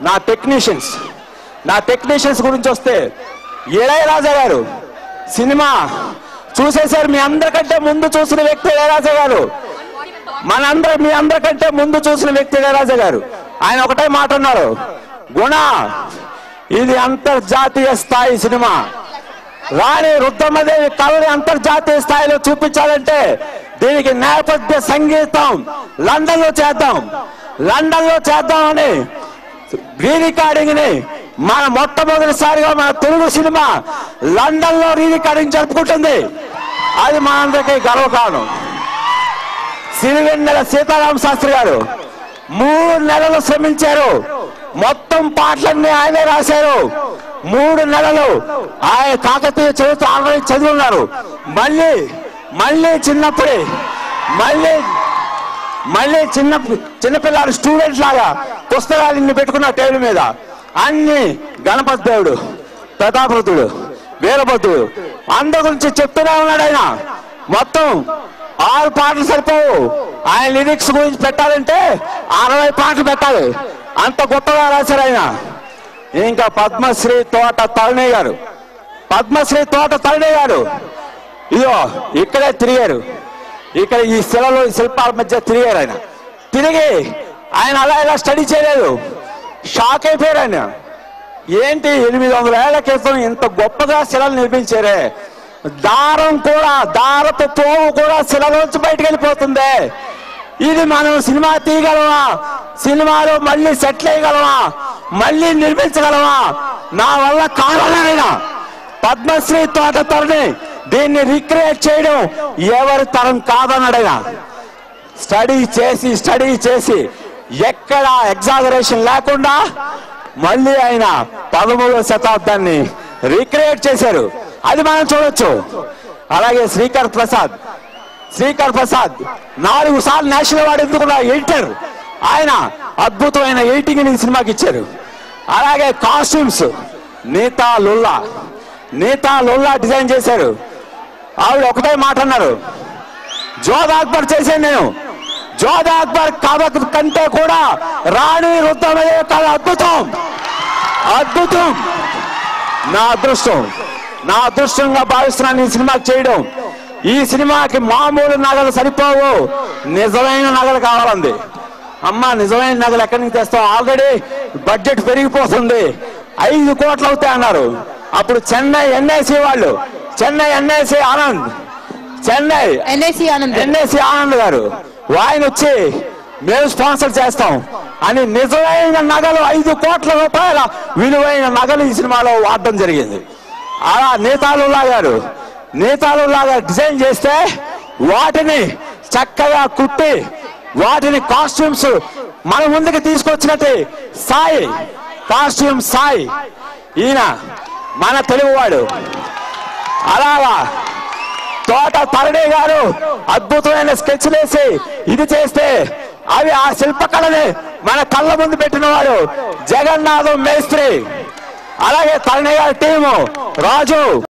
నా టెక్నీషియన్స్ నా టెక్నీషియన్స్ గురించి వస్తే ఇళయరాజా గారు సినిమా చూసేసారు మీ అందరికంటే ముందు చూసిన వ్యక్తి ఇళయరాజా గారు మనందరం మీ అందరికంటే ముందు చూసిన వ్యక్తి ఇళయరాజా గారు ఆయన ఒకటే మాట అన్నారు గుణ ఇది అంతర్జాతీయ స్థాయి సినిమా రాణి రుద్రమదేవి కళని అంతర్జాతీయ స్థాయిలో చూపించాలంటే దీనికి నేపథ్య సంగీతం లండన్ లో చేద్దాం లండన్ లో చేద్దామని రీ రికార్డింగ్ ని మన మొట్టమొదటిసారిగా మన తెలుగు సినిమా లండన్ లో రీ రికార్డింగ్ జరుపుకుంటుంది అది మనందరికీ గర్వకారణం సిరివెన్నెల సీతారామ శాస్త్రి గారు మూడు నెలలు శ్రమించారు మొత్తం పాటలన్నీ ఆయనే రాశారు మూడు నెలలు ఆయన కాకతీయ చరిత్ర ఆల్రెడీ చదివి ఉన్నారు మళ్ళీ మళ్ళీ చిన్నప్పుడే మళ్ళీ మళ్ళీ చిన్న చిన్నపిల్లలు స్టూడెంట్ లాగా పుస్తకాలు ఇన్ని పెట్టుకున్న టేబుల్ మీద అన్ని గణపతి దేవుడు ప్రతాపరుతుడు వీరభద్రుడు అందరి గురించి చెప్తూనే ఉన్నాడు ఆయన మొత్తం ఆరు పాటలు సరిపోవు ఆయన లిరిక్స్ గురించి పెట్టాలంటే అరవై పాటలు పెట్టాలి అంత గొప్పగా రాశారు ఆయన ఇంకా పద్మశ్రీ తోట తరుణి గారు పద్మశ్రీ తోట తరుణి గారు ఇదిగో ఇక్కడే తిరిగారు ఇక్కడ ఈ శిలలు ఈ శిల్పాల మధ్య తిరిగారు ఆయన తిరిగి ఆయన అలా ఇలా స్టడీ చేయలేదు షాక్ అయిపోయారు ఆయన ఏంటి ఎనిమిది వందల ఏళ్ల క్రితం ఇంత గొప్పగా శిలలు నిర్మించారే దారం కూడా దారపు పోవు కూడా శిలలోంచి బయటకు వెళ్ళిపోతుంది ఇది మనం సినిమా తీయగలమా సినిమాలో మళ్ళీ సెటిల్ అయ్యగలమా మళ్ళీ నిర్మించగలమా నా వల్ల కావాలనైనా పద్మశ్రీ తోట తరుణి దీన్ని రిక్రియేట్ చేయడం ఎవరి తరం కాదన్నాడైనా స్టడీ చేసి స్టడీ చేసి ఎక్కడ ఎగ్జాగరేషన్ లేకుండా మళ్ళీ ఆయన పదమూడవ శతాబ్దాన్ని రీక్రియేట్ చేశారు అది మనం చూడొచ్చు అలాగే శ్రీకర్ ప్రసాద్ శ్రీకర్ ప్రసాద్ నాలుగు సార్లు నేషనల్ అవార్డు ఎందుకున్న ఎడిటర్ ఆయన అద్భుతమైన ఎడిటింగ్ ఈ సినిమాకి ఇచ్చారు అలాగే కాస్ట్యూమ్స్ నీతా లుల్లా నీతా లుల్లా డిజైన్ చేశారు ఆవిడ ఒకటే మాట అన్నారు జోధా అక్బర్ చేశాను నేను జోధా అక్బర్ కథ కంటే కూడా రాణి రుద్రమయ్యే కథ అద్భుతం అద్భుతం నా అదృష్టం నా అదృష్టంగా భావిస్తున్నాను ఈ సినిమా చేయడం ఈ సినిమాకి మామూలు నగలు సరిపోవు నిజమైన నగలు కావాలంది అమ్మా నిజమైన నగలు ఎక్కడి నుంచి తెస్తాం ఆల్రెడీ బడ్జెట్ పెరిగిపోతుంది ఐదు కోట్లు అవుతాయి అన్నారు అప్పుడు చెన్నై ఎన్ఐసి వాళ్ళు Chennai NIC Anand Chennai NIC Anand NSC Anand garu ఆయన వచ్చి మేము స్పాన్సర్ చేస్తాం అని నిజమైన నగలు ఐదు కోట్ల రూపాయల విలువైన నగలు ఈ సినిమాలో వాడడం జరిగింది అలా నేతాలుల్లా గారు నేతాలుల్లా గారు డిజైన్ చేస్తే వాటిని చక్కగా కుట్టి వాటిని కాస్ట్యూమ్స్ మన ముందుకు తీసుకొచ్చినట్టు సాయి కాస్ట్యూమ్ సాయి ఈయన మన తెలుగువాడు అలాగా తోట తరణి గారు అద్భుతమైన స్కెచ్ వేసి ఇది చేస్తే అవి ఆ శిల్పకళని మన కళ్ళ ముందు పెట్టిన వాడు జగన్నాథం మేస్త్రి అలాగే తరణి గారి టీము రాజు